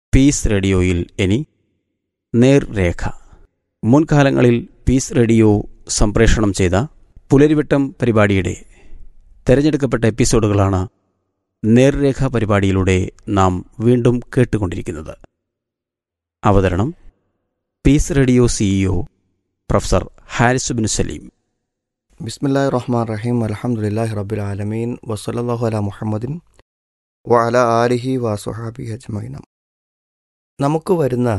Piece റേഡിയോയിൽ ഇനി നേർരേഖ മുൻകാലങ്ങളിൽ പീസ് റേഡിയോ സംപ്രേഷണം ചെയ്ത പുലരിവട്ടം പരിപാടിയുടെ തെരഞ്ഞെടുക്കപ്പെട്ട എപ്പിസോഡുകളാണ് നേർരേഖ പരിപാടിയിലൂടെ നാം വീണ്ടും കേട്ടുകൊണ്ടിരിക്കുന്നത് അവതരണം Peace Radio CEO professor Haris Bin Saleem ബിസ്മില്ലാ റഹ്മാൻ റഹീം അലഹമുല്ലാഹി റബ്ബുൽ ആലമീൻ വസലല്ലാഹു അല മുഹമ്മദിൻ വഅല ആലിഹി വസുഹാബി അജ്മൈനം നമുക്ക് വരുന്ന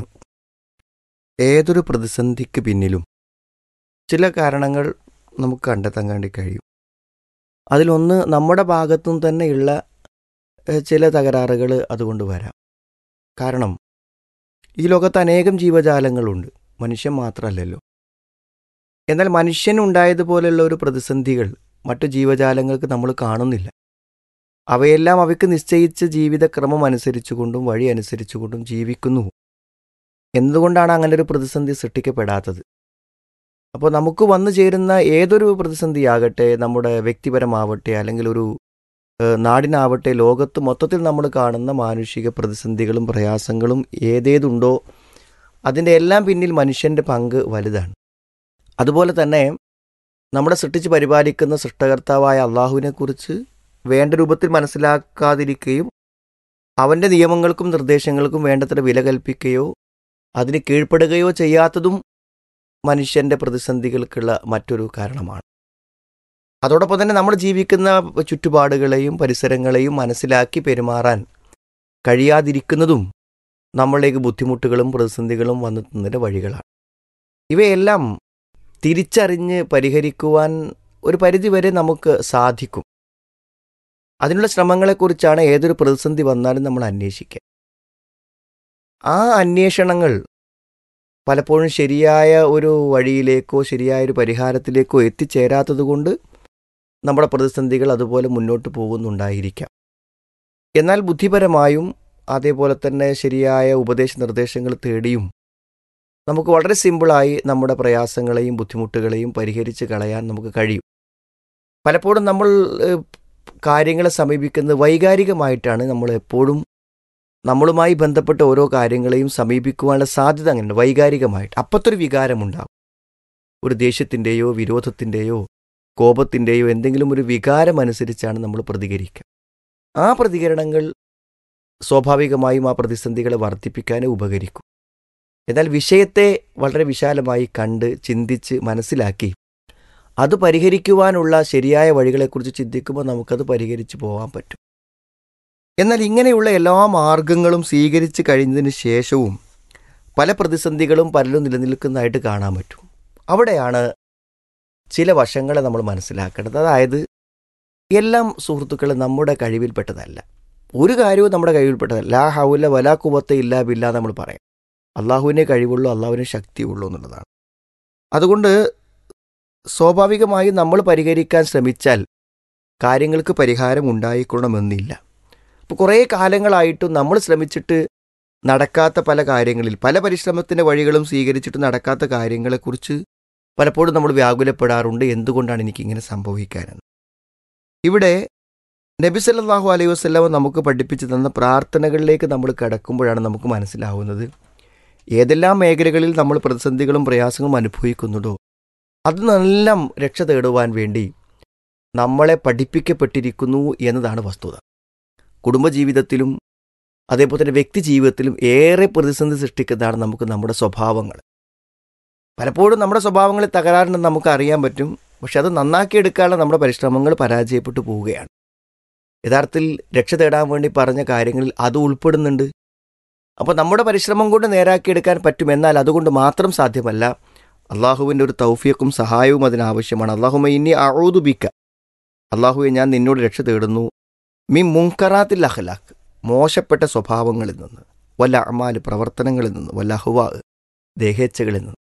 ഏതൊരു പ്രതിസന്ധിക്ക് പിന്നിലും ചില കാരണങ്ങൾ നമുക്ക് കണ്ടെത്താൻ വേണ്ടി കഴിയും അതിലൊന്ന് നമ്മുടെ ഭാഗത്തും തന്നെയുള്ള ഏഹ്, ചില തകരാറുകൾ അതുകൊണ്ട് വരാം കാരണം ഈ ലോകത്ത് അനേകം ജീവജാലങ്ങളുണ്ട് മനുഷ്യൻ മാത്രമല്ലല്ലോ എന്നാൽ മനുഷ്യനുണ്ടായതുപോലെയുള്ള ഒരു പ്രതിസന്ധികൾ മറ്റു ജീവജാലങ്ങൾക്ക് നമ്മൾ കാണുന്നില്ല അവയെല്ലാം അവയ്ക്ക് നിശ്ചയിച്ച ജീവിതക്രമം അനുസരിച്ചുകൊണ്ടും വഴി അനുസരിച്ചുകൊണ്ടും ജീവിക്കുന്നു എന്തുകൊണ്ടാണ് അങ്ങനെ ഒരു പ്രതിസന്ധി സൃഷ്ടിക്കപ്പെടാത്തത് അപ്പോൾ നമുക്ക് വന്നു ചേരുന്ന ഏതൊരു പ്രതിസന്ധിയാകട്ടെ നമ്മുടെ വ്യക്തിപരമാവട്ടെ അല്ലെങ്കിൽ ഒരു ഏഹ്, നാടിനാവട്ടെ ലോകത്ത് മൊത്തത്തിൽ നമ്മൾ കാണുന്ന മാനുഷിക പ്രതിസന്ധികളും പ്രയാസങ്ങളും ഏതേതുണ്ടോ അതിൻ്റെ എല്ലാം പിന്നിൽ മനുഷ്യൻ്റെ പങ്ക് വലുതാണ് അതുപോലെ തന്നെ നമ്മുടെ സൃഷ്ടിച്ച് പരിപാലിക്കുന്ന സൃഷ്ടകർത്താവായ അള്ളാഹുവിനെക്കുറിച്ച് വേണ്ട രൂപത്തിൽ മനസ്സിലാക്കാതിരിക്കുകയും അവൻ്റെ നിയമങ്ങൾക്കും നിർദ്ദേശങ്ങൾക്കും വേണ്ടത്ര വില കൽപ്പിക്കുകയോ അതിന് കീഴ്പ്പെടുകയോ ചെയ്യാത്തതും മനുഷ്യൻ്റെ പ്രതിസന്ധികൾക്കുള്ള മറ്റൊരു കാരണമാണ് അതോടൊപ്പം തന്നെ നമ്മൾ ജീവിക്കുന്ന ചുറ്റുപാടുകളെയും പരിസരങ്ങളെയും മനസ്സിലാക്കി പെരുമാറാൻ കഴിയാതിരിക്കുന്നതും നമ്മളിലേക്ക് ബുദ്ധിമുട്ടുകളും പ്രതിസന്ധികളും വന്നെത്തുന്നതിൻ്റെ വഴികളാണ് ഇവയെല്ലാം തിരിച്ചറിഞ്ഞ് പരിഹരിക്കുവാൻ ഒരു പരിധിവരെ നമുക്ക് സാധിക്കും അതിനുള്ള ശ്രമങ്ങളെക്കുറിച്ചാണ് ഏതൊരു പ്രതിസന്ധി വന്നാലും നമ്മൾ അന്വേഷിക്കുക ആ അന്വേഷണങ്ങൾ പലപ്പോഴും ശരിയായ ഒരു വഴിയിലേക്കോ ശരിയായ ഒരു പരിഹാരത്തിലേക്കോ എത്തിച്ചേരാത്തതുകൊണ്ട് നമ്മുടെ പ്രതിസന്ധികൾ അതുപോലെ മുന്നോട്ട് പോകുന്നുണ്ടായിരിക്കാം എന്നാൽ ബുദ്ധിപരമായും അതേപോലെ തന്നെ ശരിയായ ഉപദേശ നിർദ്ദേശങ്ങൾ തേടിയും നമുക്ക് വളരെ സിമ്പിളായി നമ്മുടെ പ്രയാസങ്ങളെയും ബുദ്ധിമുട്ടുകളെയും പരിഹരിച്ച് കളയാൻ നമുക്ക് കഴിയും പലപ്പോഴും നമ്മൾ ഏഹ്, കാര്യങ്ങളെ സമീപിക്കുന്നത് വൈകാരികമായിട്ടാണ് നമ്മൾ എപ്പോഴും നമ്മളുമായി ബന്ധപ്പെട്ട ഓരോ കാര്യങ്ങളെയും സമീപിക്കുവാനുള്ള സാധ്യത അങ്ങനെ വൈകാരികമായിട്ട് അപ്പത്തൊരു വികാരമുണ്ടാകും ഒരു ദേഷ്യത്തിൻ്റെയോ വിരോധത്തിൻ്റെയോ കോപത്തിൻ്റെയോ എന്തെങ്കിലും ഒരു വികാരം അനുസരിച്ചാണ് നമ്മൾ പ്രതികരിക്കുക ആ പ്രതികരണങ്ങൾ സ്വാഭാവികമായും ആ പ്രതിസന്ധികളെ വർദ്ധിപ്പിക്കാനേ ഉപകരിക്കും എന്നാൽ വിഷയത്തെ വളരെ വിശാലമായി കണ്ട് ചിന്തിച്ച് മനസ്സിലാക്കി അത് പരിഹരിക്കുവാനുള്ള ശരിയായ വഴികളെക്കുറിച്ച് ചിന്തിക്കുമ്പോൾ നമുക്കത് പരിഹരിച്ചു പോകാൻ പറ്റും എന്നാൽ ഇങ്ങനെയുള്ള എല്ലാ മാർഗങ്ങളും സ്വീകരിച്ച് കഴിഞ്ഞതിന് ശേഷവും പല പ്രതിസന്ധികളും പലരും നിലനിൽക്കുന്നതായിട്ട് കാണാൻ പറ്റും അവിടെയാണ് ചില വശങ്ങളെ നമ്മൾ മനസ്സിലാക്കേണ്ടത് അതായത് എല്ലാം സുഹൃത്തുക്കൾ നമ്മുടെ കഴിവിൽപ്പെട്ടതല്ല ഒരു കാര്യവും നമ്മുടെ കഴിവിൽപ്പെട്ടതല്ല ലാ ഹൗല വലാ കുവത്ത ഇല്ലാ ബില്ല നമ്മൾ പറയാം അള്ളാഹുവിനെ കഴിവുള്ളൂ അള്ളാഹുവിനെ ശക്തിയുള്ളൂ എന്നുള്ളതാണ് അതുകൊണ്ട് സ്വാഭാവികമായും നമ്മൾ പരിഹരിക്കാൻ ശ്രമിച്ചാൽ കാര്യങ്ങൾക്ക് പരിഹാരം ഉണ്ടായിക്കൊള്ളണമെന്നില്ല ഇപ്പോൾ കുറേ കാലങ്ങളായിട്ടും നമ്മൾ ശ്രമിച്ചിട്ട് നടക്കാത്ത പല കാര്യങ്ങളിൽ പല പരിശ്രമത്തിൻ്റെ വഴികളും സ്വീകരിച്ചിട്ട് നടക്കാത്ത കാര്യങ്ങളെക്കുറിച്ച് പലപ്പോഴും നമ്മൾ വ്യാകുലപ്പെടാറുണ്ട് എന്തുകൊണ്ടാണ് എനിക്കിങ്ങനെ സംഭവിക്കാനെന്ന് ഇവിടെ നബി സല്ലല്ലാഹു അലൈഹി വസല്ലമ നമുക്ക് പഠിപ്പിച്ചു തന്ന പ്രാർത്ഥനകളിലേക്ക് നമ്മൾ കടക്കുമ്പോഴാണ് നമുക്ക് മനസ്സിലാവുന്നത് ഏതെല്ലാം മേഖലകളിൽ നമ്മൾ പ്രതിസന്ധികളും പ്രയാസങ്ങളും അനുഭവിക്കുന്നുണ്ടോ അതിനെല്ലാം രക്ഷ തേടുവാൻ വേണ്ടി നമ്മളെ പഠിപ്പിക്കപ്പെട്ടിരിക്കുന്നു എന്നതാണ് വസ്തുത കുടുംബജീവിതത്തിലും അതേപോലെ തന്നെ വ്യക്തി ജീവിതത്തിലും ഏറെ പ്രതിസന്ധി സൃഷ്ടിക്കുന്നതാണ് നമുക്ക് നമ്മുടെ സ്വഭാവങ്ങൾ പലപ്പോഴും നമ്മുടെ സ്വഭാവങ്ങളിൽ തകരാറുണ്ടെന്ന് നമുക്ക് അറിയാൻ പറ്റും പക്ഷെ അത് നന്നാക്കിയെടുക്കാനുള്ള നമ്മുടെ പരിശ്രമങ്ങൾ പരാജയപ്പെട്ടു പോവുകയാണ് യഥാർത്ഥത്തിൽ രക്ഷ തേടാൻ വേണ്ടി പറഞ്ഞ കാര്യങ്ങളിൽ അത് ഉൾപ്പെടുന്നുണ്ട് അപ്പോൾ നമ്മുടെ പരിശ്രമം കൊണ്ട് നേരാക്കിയെടുക്കാൻ പറ്റും എന്നാൽ അതുകൊണ്ട് മാത്രം സാധ്യമല്ല അള്ളാഹുവിൻ്റെ ഒരു തൗഫിയക്കും സഹായവും അതിനാവശ്യമാണ് അള്ളാഹുമ ഇനി അഴൂതുബിക്ക അള്ളാഹുവെ ഞാൻ നിന്നോട് രക്ഷ തേടുന്നു മി മുങ്കറാത്തിൽ അഖലാഖ് മോശപ്പെട്ട സ്വഭാവങ്ങളിൽ നിന്ന് വല്ല അമാല് പ്രവർത്തനങ്ങളിൽ നിന്ന് വല്ല അഹുവാ ദേഹേച്ഛകളിൽ നിന്ന്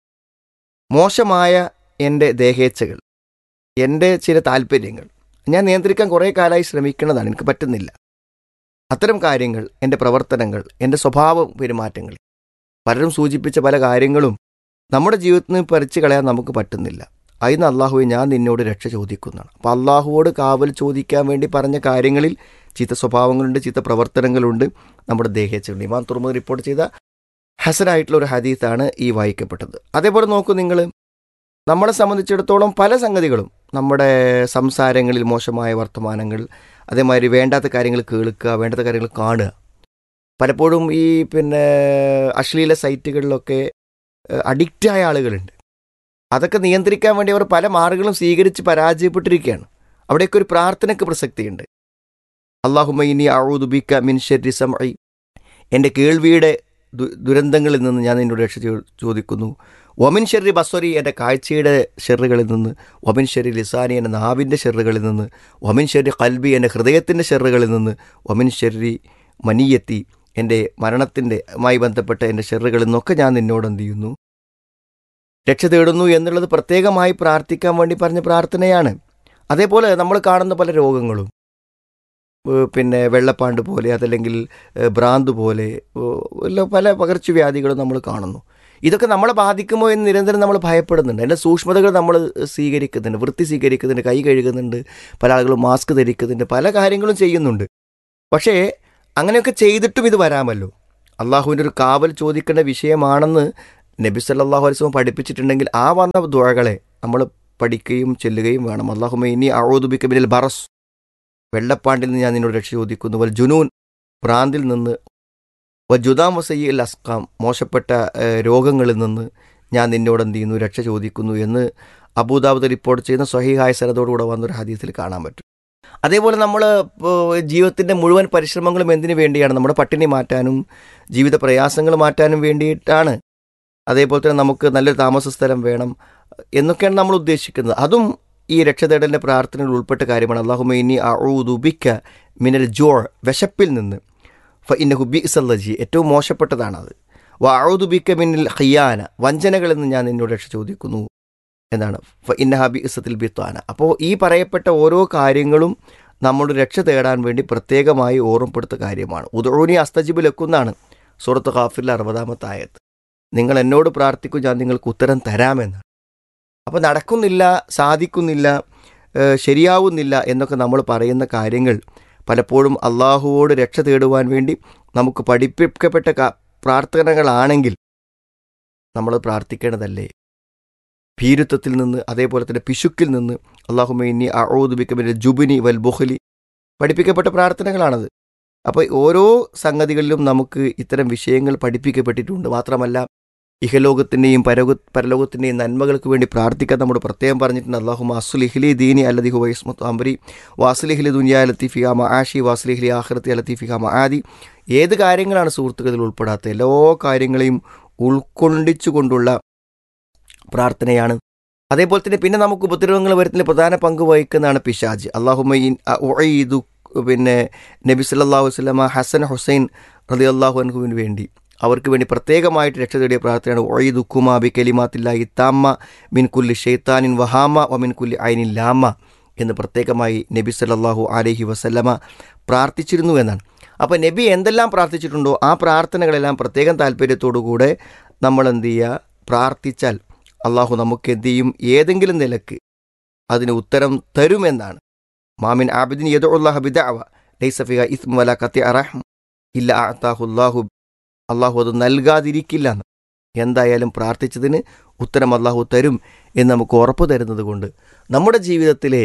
മോശമായ എൻ്റെ ദേഹേച്ഛകൾ എൻ്റെ ചില താല്പര്യങ്ങൾ ഞാൻ നിയന്ത്രിക്കാൻ കുറേ കാലമായി ശ്രമിക്കുന്നതാണ് എനിക്ക് പറ്റുന്നില്ല അത്തരം കാര്യങ്ങൾ എൻ്റെ പ്രവർത്തനങ്ങൾ എൻ്റെ സ്വഭാവ പെരുമാറ്റങ്ങൾ പലരും സൂചിപ്പിച്ച പല കാര്യങ്ങളും നമ്മുടെ ജീവിതത്തിൽ നിന്ന് പറിച്ചു കളയാൻ നമുക്ക് പറ്റുന്നില്ല അതിന് അള്ളാഹുവെ ഞാൻ നിന്നോട് രക്ഷ ചോദിക്കുന്നതാണ് അപ്പോൾ അള്ളാഹുവോട് കാവൽ ചോദിക്കാൻ വേണ്ടി പറഞ്ഞ കാര്യങ്ങളിൽ ചീത്ത സ്വഭാവങ്ങളുണ്ട് ചീത്ത പ്രവർത്തനങ്ങളുണ്ട് നമ്മുടെ ദേഹേച്ഛകളുണ്ട് ഇമാം തുറമുദ് റിപ്പോർട്ട് ചെയ്ത ഹസനായിട്ടുള്ള ഒരു ഹദീത്താണ് ഈ വായിക്കപ്പെട്ടത് അതേപോലെ നോക്കൂ നിങ്ങൾ നമ്മളെ സംബന്ധിച്ചിടത്തോളം പല സംഗതികളും നമ്മുടെ സംസാരങ്ങളിൽ മോശമായ വർത്തമാനങ്ങൾ അതേമാതിരി വേണ്ടാത്ത കാര്യങ്ങൾ കേൾക്കുക വേണ്ടാത്ത കാര്യങ്ങൾ കാണുക പലപ്പോഴും ഈ പിന്നെ അശ്ലീല സൈറ്റുകളിലൊക്കെ അഡിക്റ്റായ ആളുകളുണ്ട് അതൊക്കെ നിയന്ത്രിക്കാൻ വേണ്ടി അവർ പല മാർഗങ്ങളും സ്വീകരിച്ച് പരാജയപ്പെട്ടിരിക്കുകയാണ് അവിടെയൊക്കെ ഒരു പ്രാർത്ഥനയ്ക്ക് പ്രസക്തിയുണ്ട് അള്ളാഹുമൈനി അഴുദുബിക്ക മിൻ ഷെരി സമൈ എൻ്റെ കേൾവിയുടെ ദു ദുരന്തങ്ങളിൽ നിന്ന് ഞാൻ നിന്നോട് രക്ഷ ചോ- ചോദിക്കുന്നു ഒമിൻ ഷെറി ബസ്വരി എൻ്റെ കാഴ്ചയുടെ ഷെറുകളിൽ നിന്ന് ഒമിൻ ഷെറി ലിസാനി എൻ്റെ നാവിൻ്റെ ഷെറുകളിൽ നിന്ന് ഒമിൻ ഷെറി കൽബി എൻ്റെ ഹൃദയത്തിൻ്റെ ഷെറുകളിൽ നിന്ന് ഒമിൻ ഷെറി മനിയത്തി എൻ്റെ മരണത്തിൻ്റെ മായി ബന്ധപ്പെട്ട എൻ്റെ ഷെറുകളിൽ നിന്നൊക്കെ ഞാൻ നിന്നോട് എന്ത് ചെയ്യുന്നു രക്ഷ തേടുന്നു എന്നുള്ളത് പ്രത്യേകമായി പ്രാർത്ഥിക്കാൻ വേണ്ടി പറഞ്ഞ പ്രാർത്ഥനയാണ് അതേപോലെ നമ്മൾ കാണുന്ന പല രോഗങ്ങളും ഏഹ് പിന്നെ വെള്ളപ്പാണ്ട് പോലെ അതല്ലെങ്കിൽ ഏഹ് ഭ്രാന്ത് പോലെ ഏഹ് എല്ലാം പല പകർച്ചവ്യാധികളും നമ്മൾ കാണുന്നു ഇതൊക്കെ നമ്മളെ ബാധിക്കുമോ എന്ന് നിരന്തരം നമ്മൾ ഭയപ്പെടുന്നുണ്ട് അതിൻ്റെ സൂക്ഷ്മതകൾ നമ്മൾ സ്വീകരിക്കുന്നുണ്ട് വൃത്തി സ്വീകരിക്കുന്നുണ്ട് കൈ കഴുകുന്നുണ്ട് പല ആളുകളും മാസ്ക് ധരിക്കുന്നുണ്ട് പല കാര്യങ്ങളും ചെയ്യുന്നുണ്ട് പക്ഷേ അങ്ങനെയൊക്കെ ചെയ്തിട്ടും ഇത് വരാമല്ലോ അള്ളാഹുവിൻ്റെ ഒരു കാവൽ ചോദിക്കേണ്ട വിഷയമാണെന്ന് നബി സല്ലല്ലാഹു അലൈഹി വസല്ലം പഠിപ്പിച്ചിട്ടുണ്ടെങ്കിൽ ആ വന്ന ദുഴകളെ നമ്മൾ പഠിക്കുകയും ചെല്ലുകയും വേണം അള്ളാഹുമ ഇനി അഴോദുബിക്ക ബിനിൽ ബറസ് വെള്ളപ്പാണ്ടിൽ നിന്ന് ഞാൻ നിന്നോട് രക്ഷ ചോദിക്കുന്നു വൽ ജുനൂൻ ഭ്രാന്തിൽ നിന്ന് വ ജുദാം വസയ്യിൽ അസ്കാം മോശപ്പെട്ട ഏഹ്, രോഗങ്ങളിൽ നിന്ന് ഞാൻ നിന്നോട് എന്ത് ചെയ്യുന്നു രക്ഷ ചോദിക്കുന്നു എന്ന് അബൂദാബുദ് റിപ്പോർട്ട് ചെയ്യുന്ന സ്വഹീഹായ സരതോടുകൂടെ വന്നൊരു ഹദീസിൽ കാണാൻ പറ്റും അതേപോലെ നമ്മൾ ജീവിതത്തിൻ്റെ മുഴുവൻ പരിശ്രമങ്ങളും എന്തിനു വേണ്ടിയാണ് നമ്മുടെ പട്ടിണി മാറ്റാനും ജീവിത പ്രയാസങ്ങൾ മാറ്റാനും വേണ്ടിയിട്ടാണ് അതേപോലെ തന്നെ നമുക്ക് നല്ലൊരു താമസ സ്ഥലം വേണം എന്നൊക്കെയാണ് നമ്മൾ ഉദ്ദേശിക്കുന്നത് അതും ഈ രക്ഷതേടലിൻ്റെ പ്രാർത്ഥനയിൽ ഉൾപ്പെട്ട കാര്യമാണ് അള്ളാഹുമൈനി അഊദുബിക്ക മിനൽ ജോ വിശപ്പിൽ നിന്ന് ഫ ഇന്ന ഹുബി ഇസല്ലജി ഏറ്റവും മോശപ്പെട്ടതാണത് വ അഊദുബിക്ക മിനിൽ ഖിയാന വഞ്ചനകളിൽ നിന്ന് ഞാൻ നിന്നോട് രക്ഷ ചോദിക്കുന്നു എന്നാണ് ഫ ഇന്ന ഹബി ഇസത്തിൽ ബിത്താന അപ്പോൾ ഈ പറയപ്പെട്ട ഓരോ കാര്യങ്ങളും നമ്മുടെ രക്ഷ തേടാൻ വേണ്ടി പ്രത്യേകമായി ഓർമ്മപ്പെടുത്ത കാര്യമാണ് ഉദോനി അസ്തജിബ് ലക്കുന്നാണ് സൂറത്ത് ഖാഫിലെ അറുപതാമത്തെ ആയത്ത് നിങ്ങൾ എന്നോട് പ്രാർത്ഥിക്കും ഞാൻ നിങ്ങൾക്ക് ഉത്തരം തരാമെന്നാണ് അപ്പോൾ നടക്കുന്നില്ല സാധിക്കുന്നില്ല ഏഹ് ശരിയാവുന്നില്ല എന്നൊക്കെ നമ്മൾ പറയുന്ന കാര്യങ്ങൾ പലപ്പോഴും അള്ളാഹുവോട് രക്ഷ തേടുവാൻ വേണ്ടി നമുക്ക് പഠിപ്പിക്കപ്പെട്ട ക- പ്രാർത്ഥനകളാണെങ്കിൽ നമ്മൾ പ്രാർത്ഥിക്കേണ്ടതല്ലേ ഭീരുത്വത്തിൽ നിന്ന് അതേപോലെ തന്നെ പിശുക്കിൽ നിന്ന് അള്ളാഹുമൈനി അഊദുബിക്കമിന്റെ ജുബിനി വൽ ബുഹലി പഠിപ്പിക്കപ്പെട്ട പ്രാർത്ഥനകളാണത് അപ്പോൾ ഓരോ സംഗതികളിലും നമുക്ക് ഇത്തരം വിഷയങ്ങൾ പഠിപ്പിക്കപ്പെട്ടിട്ടുണ്ട് മാത്രമല്ല ഇഹലോകത്തിൻ്റെയും പരലോക പരലോകത്തിൻ്റെയും നന്മകൾക്ക് വേണ്ടി പ്രാർത്ഥിക്കാൻ നമ്മൾ പ്രത്യേകം പറഞ്ഞിട്ടുണ്ട് അള്ളാഹു അസുലിഹ്ലി ദീനി അല്ലദി ഹുവൈസ്മത്ത് അംബരി വാസുലിഹ്ലി ദുനിയ ലത്തീഫിഹ ആഷി വാസുലിഹ്ലി ആഹ്റത്തി ലത്തീഫിഹ ആദി ഏത് കാര്യങ്ങളാണ് സുഹൃത്തുക്കളിൽ ഉൾപ്പെടാത്ത എല്ലാ കാര്യങ്ങളെയും ഉൾക്കൊണ്ടിച്ചുകൊണ്ടുള്ള പ്രാർത്ഥനയാണ് അതേപോലെ തന്നെ പിന്നെ നമുക്ക് ഉപദ്രവങ്ങൾ വരുന്നതിൽ പ്രധാന പങ്ക് വഹിക്കുന്നതാണ് പിശാജ് അള്ളാഹുമൈൻ ഉഈദു പിന്നെ നബി സല്ലല്ലാഹു അലൈഹി വസല്ലമ ഹസൻ ഹുസൈൻ റളി അള്ളാഹു അൻഹുവിന് വേണ്ടി അവർക്ക് വേണ്ടി പ്രത്യേകമായിട്ട് രക്ഷ തേടിയ പ്രാർത്ഥനയാണ് ഒഴീദു കുമാ ബി കലിമാത്തില്ലാഹി താമ്മ മിൻ കുല്ലി ഷെയ്ത്താനിൻ വഹാമ വ മിൻ കുല്ലി ഐനിൻ ലാമ എന്ന് പ്രത്യേകമായി നബി സല്ലല്ലാഹു അലൈഹി വസല്ലമ പ്രാർത്ഥിച്ചിരുന്നു എന്നാണ് അപ്പോൾ നബി എന്തെല്ലാം പ്രാർത്ഥിച്ചിട്ടുണ്ടോ ആ പ്രാർത്ഥനകളെല്ലാം പ്രത്യേകം താല്പര്യത്തോടുകൂടെ നമ്മൾ എന്ത് ചെയ്യുക പ്രാർത്ഥിച്ചാൽ അള്ളാഹു നമുക്ക് എന്ത് ചെയ്യും ഏതെങ്കിലും നിലക്ക് അതിന് ഉത്തരം തരുമെന്നാണ് മാമിൻ ആബിദിൻ യദുല്ലാഹ ബിദഅവ ലൈസ ഫിഹ ഇസ്മു വല ഖത്തി അറഹം ഇല്ല അഅതാഹുല്ലാഹു അള്ളാഹു അത് നൽകാതിരിക്കില്ല എന്ന് എന്തായാലും പ്രാർത്ഥിച്ചതിന് ഉത്തരം അള്ളാഹു തരും എന്ന് നമുക്ക് ഉറപ്പ് തരുന്നത് കൊണ്ട് നമ്മുടെ ജീവിതത്തിലെ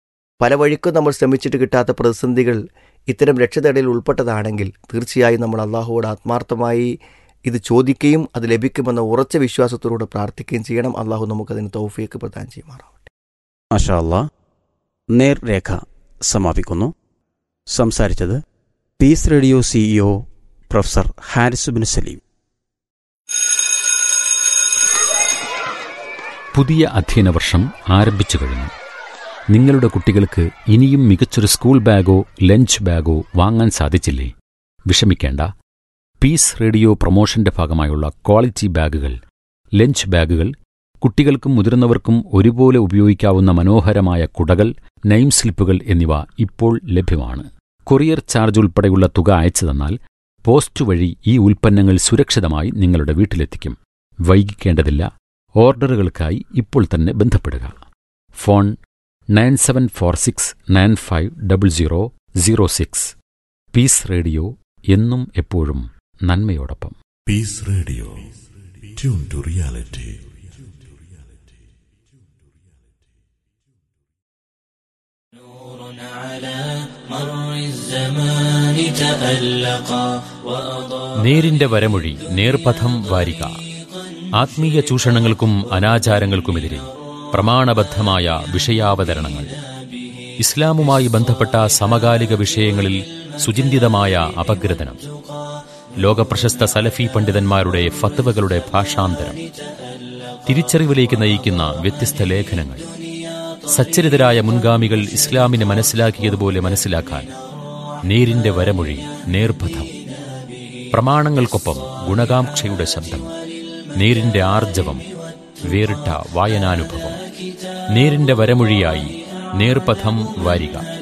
പല വഴിക്കും നമ്മൾ ശ്രമിച്ചിട്ട് കിട്ടാത്ത പ്രതിസന്ധികൾ ഇത്തരം രക്ഷതടയിൽ ഉൾപ്പെട്ടതാണെങ്കിൽ തീർച്ചയായും നമ്മൾ അള്ളാഹുവോട് ആത്മാർത്ഥമായി ഇത് ചോദിക്കുകയും അത് ലഭിക്കുമെന്ന ഉറച്ച വിശ്വാസത്തോടുകൂടെ പ്രാർത്ഥിക്കുകയും ചെയ്യണം അള്ളാഹു നമുക്കതിന് തൗഫീക്ക് പ്രദാനം ചെയ്യുമാറാവട്ടെ മാഷാ അല്ലാ നേർരേഖ സമാപിക്കുന്നു സംസാരിച്ചത് Peace Radio CEO professor Haris Bin Saleem പുതിയ അധ്യയന വർഷം ആരംഭിച്ചു കഴിഞ്ഞു നിങ്ങളുടെ കുട്ടികൾക്ക് ഇനിയും മികച്ചൊരു സ്കൂൾ ബാഗോ ലഞ്ച് ബാഗോ വാങ്ങാൻ സാധിച്ചില്ലേ വിഷമിക്കേണ്ട പീസ് റേഡിയോ പ്രൊമോഷന്റെ ഭാഗമായുള്ള ക്വാളിറ്റി ബാഗുകൾ ലഞ്ച് ബാഗുകൾ കുട്ടികൾക്കും മുതിർന്നവർക്കും ഒരുപോലെ ഉപയോഗിക്കാവുന്ന മനോഹരമായ കുടകൾ നെയിം സ്ലിപ്പുകൾ എന്നിവ ഇപ്പോൾ ലഭ്യമാണ് കൊറിയർ ചാർജ് ഉൾപ്പെടെയുള്ള തുക അയച്ചു തന്നാൽ പോസ്റ്റ് വഴി ഈ ഉൽപ്പന്നങ്ങൾ സുരക്ഷിതമായി നിങ്ങളുടെ വീട്ടിലെത്തിക്കും വൈകിക്കേണ്ടതില്ല ഓർഡറുകൾക്കായി ഇപ്പോൾ തന്നെ ബന്ധപ്പെടുക phone nine seven four six nine five double zero zero six Peace Radio എന്നും എപ്പോഴും നന്മയോടൊപ്പം Peace Radio. Tune to reality. نور على مر الزمان تألقا وأضاء നേരിന്റെ വരമൊഴി നേർപഥം വാരിക ആത്മീയ ചൂഷണങ്ങൾക്കും അനാചാരങ്ങൾക്കുമെതിരെ പ്രമാണബദ്ധമായ വിഷയാവതരണങ്ങൾ ഇസ്ലാമുമായി ബന്ധപ്പെട്ട സമകാലിക വിഷയങ്ങളിൽ സുചിന്തിതമായ അപഗ്രഥനം ലോകപ്രശസ്ത സലഫി പണ്ഡിതന്മാരുടെ ഫത്വകളുടെ ഭാഷാന്തരം തിരിച്ചറിവിലേക്ക് നയിക്കുന്ന വ്യത്യസ്ത ലേഖനങ്ങൾ സച്ചരിതരായ മുൻഗാമികൾ ഇസ്ലാമിനെ മനസ്സിലാക്കിയതുപോലെ മനസ്സിലാക്കാൻ നേരിന്റെ വരമൊഴി നേർപഥം പ്രമാണങ്ങൾക്കൊപ്പം ഗുണകാംക്ഷയുടെ ശബ്ദം നേരിന്റെ ആർജവം വേറിട്ട വായനാനുഭവം നേരിന്റെ വരമൊഴിയായി നേർപഥം വാരിക